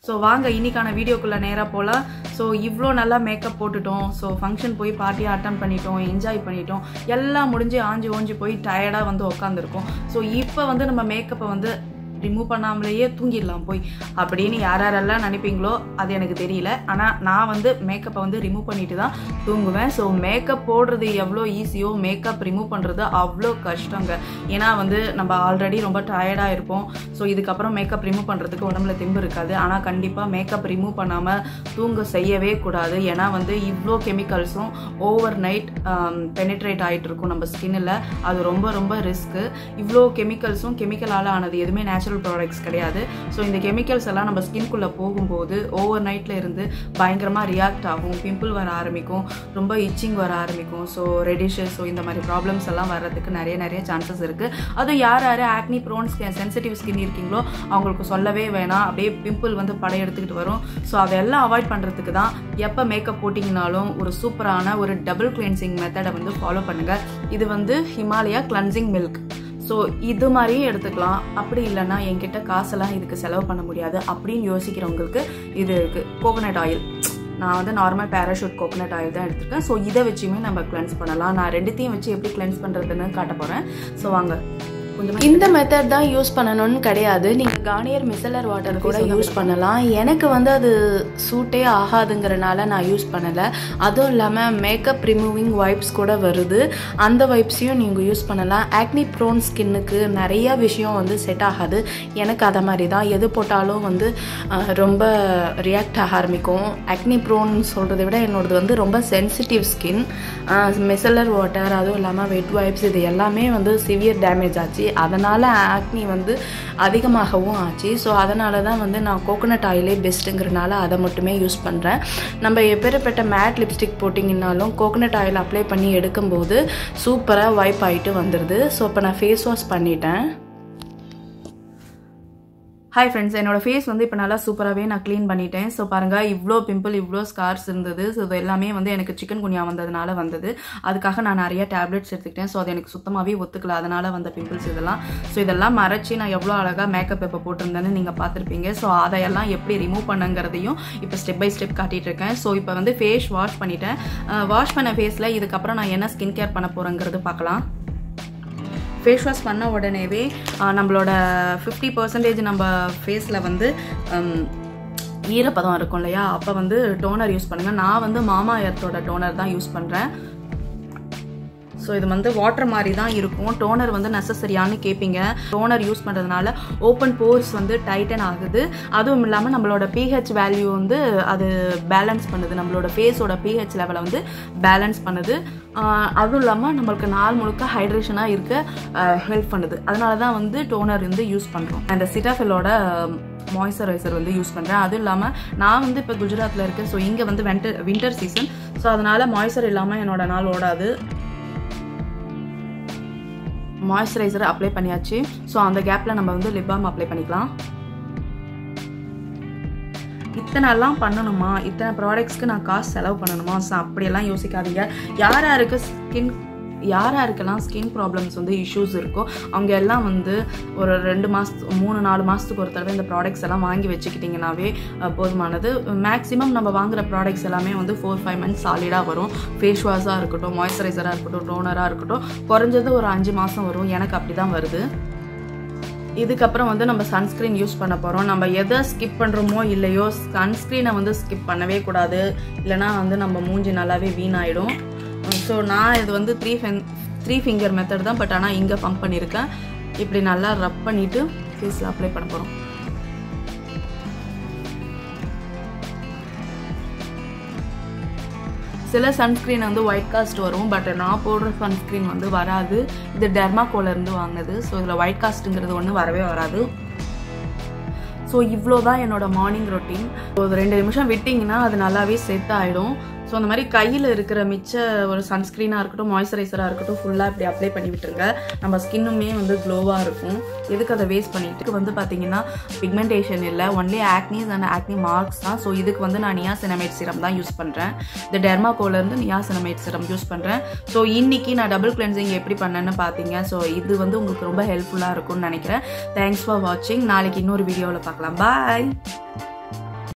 so வாங்க இன்னைக்கான வீடியோக்குள்ளே நேராக போகலாம் ஸோ இவ்வளோ நல்லா மேக்கப் போட்டுட்டோம் ஸோ ஃபங்க்ஷன் போய் பார்ட்டியை அட்டன் பண்ணிட்டோம் என்ஜாய் பண்ணிட்டோம் எல்லாம் முடிஞ்சு ஆஞ்சி ஓஞ்சி போய் டயர்டாக வந்து உட்காந்துருக்கோம் ஸோ இப்போ வந்து நம்ம மேக்கப்பை வந்து ரிமூவ் பண்ணாமலேயே தூங்கிடலாம் போய் அப்படின்னு யார் யாரெல்லாம் நினைப்பீங்களோ அது எனக்கு தெரியல ஆனால் நான் வந்து மேக்கப்பை வந்து ரிமூவ் பண்ணிட்டு தான் தூங்குவேன் ஸோ மேக்கப் போடுறது எவ்வளோ ஈஸியோ மேக்கப் ரிமூவ் பண்ணுறது அவ்வளோ கஷ்டங்க ஏன்னா வந்து நம்ம ஆல்ரெடி ரொம்ப டயர்டாக இருப்போம் ஸோ இதுக்கப்புறம் மேக்கப் ரிமூவ் பண்ணுறதுக்கு உடம்புல தெம்பு இருக்காது ஆனால் கண்டிப்பாக மேக்கப் ரிமூவ் பண்ணாமல் தூங்க செய்யவே கூடாது ஏன்னா வந்து இவ்வளோ கெமிக்கல்ஸும் ஓவர் நைட் பெனிட்ரேட் ஆகிட்டு இருக்கும் நம்ம ஸ்கின்னில் அது ரொம்ப ரொம்ப ரிஸ்க்கு இவ்வளோ கெமிக்கல்ஸும் கெமிக்கலால் ஆனது எதுவுமே நேச்சுரல் ப்ராடக்ட்ஸ் கிடையாது ஸோ இந்த கெமிக்கல்ஸ் எல்லாம் நம்ம ஸ்கின்குள்ளே போகும்போது ஓவர் நைட்டில் இருந்து பயங்கரமாக ரியாக்ட் ஆகும் பிம்பிள் வர ஆரம்பிக்கும் ரொம்ப இச்சிங் வர ஆரம்பிக்கும் ஸோ ரெடிஷஸ் ஸோ இந்த மாதிரி ப்ராப்ளம்ஸ் எல்லாம் வர்றதுக்கு நிறைய நிறைய சான்சஸ் இருக்குது அதுவும் யார் யார் acne prone skin sensitive skin இருக்கீங்களோ அவங்களுக்கு சொல்லவே வேணாம் அப்படியே பிம்பிள் வந்து படையெடுத்துக்கிட்டு வரும் ஸோ அதெல்லாம் அவாய்ட் பண்ணுறதுக்கு தான் எப்போ மேக்கப் போட்டிங்கனாலும் ஒரு சூப்பரான ஒரு டபுள் கிளென்சிங் மெத்தடை வந்து ஃபாலோ பண்ணுங்கள் இது வந்து ஹிமாலயா கிளன்சிங் மில்க் ஸோ இது மாதிரியும் எடுத்துக்கலாம் அப்படி இல்லைன்னா என்கிட்ட காசெல்லாம் இதுக்கு செலவு பண்ண முடியாது அப்படின்னு யோசிக்கிறவங்களுக்கு இது இருக்குது கோகோனட் ஆயில் நான் வந்து நார்மல் பேராஷூட் கோகோனட் ஆயில் தான் எடுத்திருக்கேன் ஸோ இதை வச்சுமே நம்ம கிளென்ஸ் பண்ணலாம் நான் ரெண்டுத்தையும் வச்சு எப்படி கிளென்ஸ் பண்ணுறதுன்னு காட்ட போகிறேன் ஸோ வாங்க கொஞ்சமாக இந்த மெத்தட் தான் யூஸ் பண்ணணும்னு கிடையாது நீங்கள் கார்னியர் மிசலர் வாட்டர் கூட யூஸ் பண்ணலாம் எனக்கு வந்து அது சூட்டே ஆகாதுங்கிறனால நான் யூஸ் பண்ணலை அதுவும் இல்லாமல் மேக்கப் ரிமூவிங் வைப்ஸ் கூட வருது அந்த வைப்ஸையும் நீங்கள் யூஸ் பண்ணலாம் ஆக்னி ப்ரோன் ஸ்கின்னுக்கு நிறைய விஷயம் வந்து செட் ஆகாது எனக்கு அதை மாதிரி தான் எது போட்டாலும் வந்து அஹ், ரொம்ப ரியாக்ட் ஆக ஆரம்பிக்கும் ஆக்னி ப்ரோன் சொல்கிறத விட என்னோடது வந்து ரொம்ப சென்சிட்டிவ் ஸ்கின் மிசலர் வாட்டர் அதுவும் இல்லாமல் வெட் வைப்ஸ் இது எல்லாமே வந்து சிவியர் டேமேஜ் ஆச்சு அதனால் ஆக்னி வந்து அதிகமாகவும் ஆச்சு ஸோ அதனால தான் வந்து நான் கோகோனட் ஆயிலே பெஸ்ட்டுங்கிறனால அதை மட்டுமே யூஸ் பண்ணுறேன் நம்ம எப்பேற்பட்ட மேட் லிப்ஸ்டிக் போட்டிங்கனாலும் கோகோனட் ஆயில் அப்ளை பண்ணி எடுக்கும்போது சூப்பராக வைப் ஆகிட்டு வந்துடுது ஸோ இப்போ நான் ஃபேஸ் வாஷ் பண்ணிட்டேன் ஹாய் ஃப்ரெண்ட்ஸ் என்னோட ஃபேஸ் வந்து இப்போ நல்லா சூப்பராகவே நான் க்ளீன் பண்ணிட்டேன் ஸோ பாருங்க இவ்வளோ பிம்பிள் இவ்வளோ ஸ்கார்ஸ் இருந்தது ஸோ இது எல்லாமே வந்து எனக்கு சிக்கன் குனியா வந்ததுனால வந்தது அதுக்காக நான் நிறைய டேப்லெட்ஸ் எடுத்துக்கிட்டேன் ஸோ அது எனக்கு சுத்தமாகவே ஒத்துக்கல அதனால வந்த பிம்பிள்ஸ் இதெல்லாம் ஸோ இதெல்லாம் மறைச்சி நான் எவ்வளோ அழகாக மேக்கப் இப்போ போட்டிருந்தேன்னு நீங்கள் பார்த்துருப்பீங்க ஸோ அதையெல்லாம் எப்படி ரிமூவ் பண்ணுங்கிறதையும் இப்போ ஸ்டெப் பை ஸ்டெப் காட்டிட்டு இருக்கேன் ஸோ இப்போ வந்து ஃபேஸ் வாஷ் பண்ணிட்டேன் வாஷ் பண்ண ஃபேஸில் இதுக்கப்புறம் நான் என்ன ஸ்கின் கேர் பண்ண போகிறேங்கிறது பார்க்கலாம் ஃபேஸ் வாஷ் பண்ண உடனேவே ஆஹ், நம்மளோட ஃபிஃப்டி பர்சன்டேஜ் நம்ம ஃபேஸில் வந்து ஹம், ஈரப்பதம் இருக்கும் இல்லையா அப்போ வந்து டோனர் யூஸ் பண்ணுங்கள் நான் வந்து மாமா எர்த்தோட டோனர் தான் யூஸ் பண்ணுறேன் ஸோ இது வந்து வாட்டர் மாதிரி தான் இருக்கும் டோனர் வந்து நெசசரியான்னு கேட்பீங்க டோனர் யூஸ் பண்ணுறதுனால ஓப்பன் போர்ஸ் வந்து டைட்டன் ஆகுது அதுவும் இல்லாமல் நம்மளோட பிஹெச் வேல்யூ வந்து அது பேலன்ஸ் பண்ணுது நம்மளோட ஃபேஸோட பிஹெச் லெவலை வந்து பேலன்ஸ் பண்ணுது ஆஹ் அதுவும் இல்லாமல் நம்மளுக்கு நாள் முழுக்க ஹைட்ரேஷனாக இருக்க ஹெல்ப் பண்ணுது அதனால தான் வந்து டோனர் வந்து யூஸ் பண்ணுறோம் அந்த சிட்டாஃபிலோட மாய்ஸ்சரைசர் வந்து யூஸ் பண்ணுறேன் அதுவும் இல்லாமல் நான் வந்து இப்போ குஜராத்தில் இருக்கேன் ஸோ இங்கே வந்து வெண்டர் வின்டர் சீசன் ஸோ அதனால் மாய்ஸ்சர் இல்லாமல் என்னோட நாள் ஓடாது மாய்ஸ்சரைசர் அப்ளை பண்ணியாச்சு ஸோ அந்த கேப்பில் நம்ம வந்து லிப் பாம் அப்ளை பண்ணிக்கலாம் இத்தனைலாம் பண்ணணுமா இத்தனை ப்ராடக்ட்ஸ்க்கு நான் காசு செலவு பண்ணணுமா ஸோ அப்படியெல்லாம் யோசிக்காதீங்க யார் யாருக்கு ஸ்கின் யார் யாருக்கெல்லாம் ஸ்கின் ப்ராப்ளம்ஸ் வந்து இஷ்யூஸ் இருக்கோ அவங்க எல்லாம் வந்து ஒரு ரெண்டு மாதத்து மூணு நாலு மாதத்துக்கு ஒரு தடவை இந்த ப்ராடக்ட்ஸ் எல்லாம் வாங்கி வச்சுக்கிட்டிங்கனாவே அஹ், போதுமானது மேக்ஸிமம் நம்ம வாங்குற ப்ராடக்ட்ஸ் எல்லாமே வந்து ஃபோர் ஃபைவ் மந்த்ஸ் சாலிடாக வரும் ஃபேஸ் வாஷாக இருக்கட்டும் மாய்ஸ்சரைசராக இருக்கட்டும் டோனராக இருக்கட்டும் குறைஞ்சது ஒரு அஞ்சு மாதம் வரும் எனக்கு அப்படி தான் வருது இதுக்கப்புறம் வந்து நம்ம சன்ஸ்க்ரீன் யூஸ் பண்ண போகிறோம் நம்ம எதை ஸ்கிப் பண்ணுறோமோ இல்லையோ சன்ஸ்க்ரீனை வந்து ஸ்கிப் பண்ணவே கூடாது இல்லைனா வந்து நம்ம மூஞ்சி நல்லாவே வீணாயிடும் ஸோ நான் இது வந்து த்ரீ ஃபென் த்ரீ ஃபிங்கர் மெத்தட் தான் பட் ஆனால் இங்கே பம்ப் பண்ணியிருக்கேன் இப்படி நல்லா ரப் பண்ணிவிட்டு ஃபேஸில் அப்ளை பண்ண போகிறோம் சில சன்ஸ்க்ரீன் வந்து ஒயிட் காஸ்ட் வரும் பட் நான் போடுற சன்ஸ்க்ரீன் வந்து வராது இது டெர்மாகோல இருந்து வாங்கினது ஸோ இதில் ஒயிட் காஸ்ட்டுங்கிறது ஒன்று வரவே வராது ஸோ இவ்வளோ தான் என்னோட மார்னிங் ரொட்டீன் ஒரு ரெண்டு நிமிஷம் விட்டிங்கன்னா அது நல்லாவே செட் ஆகிடும் ஸோ அந்த மாதிரி கையில் இருக்கிற மிச்ச ஒரு சன்ஸ்க்ரீனாக இருக்கட்டும் மாய்ஸ்சரைசராக இருக்கட்டும் ஃபுல்லாக இப்படி அப்ளை பண்ணி விட்டுருங்க நம்ம ஸ்கின்னுமே வந்து க்ளோவாக இருக்கும் எதுக்கு அதை வேஸ்ட் பண்ணிட்டு இதுக்கு வந்து பார்த்தீங்கன்னா பிக்மெண்டேஷன் இல்லை only acnes and acne marks தான் ஸோ இதுக்கு வந்து நான் நியாசினமேட் சிரம் தான் யூஸ் பண்ணுறேன் இந்த டெர்மாகோலேருந்து நியாசினமேட் சிரம் யூஸ் பண்ணுறேன் ஸோ இன்னைக்கு நான் டபுள் கிளென்சிங் எப்படி பண்ணேன்னு பார்த்தீங்க ஸோ இது வந்து உங்களுக்கு ரொம்ப ஹெல்ப்ஃபுல்லாக இருக்கும்னு நினைக்கிறேன் தேங்க்ஸ் ஃபார் வாட்சிங் நாளைக்கு இன்னொரு வீடியோவில் பார்க்கலாம் பாய்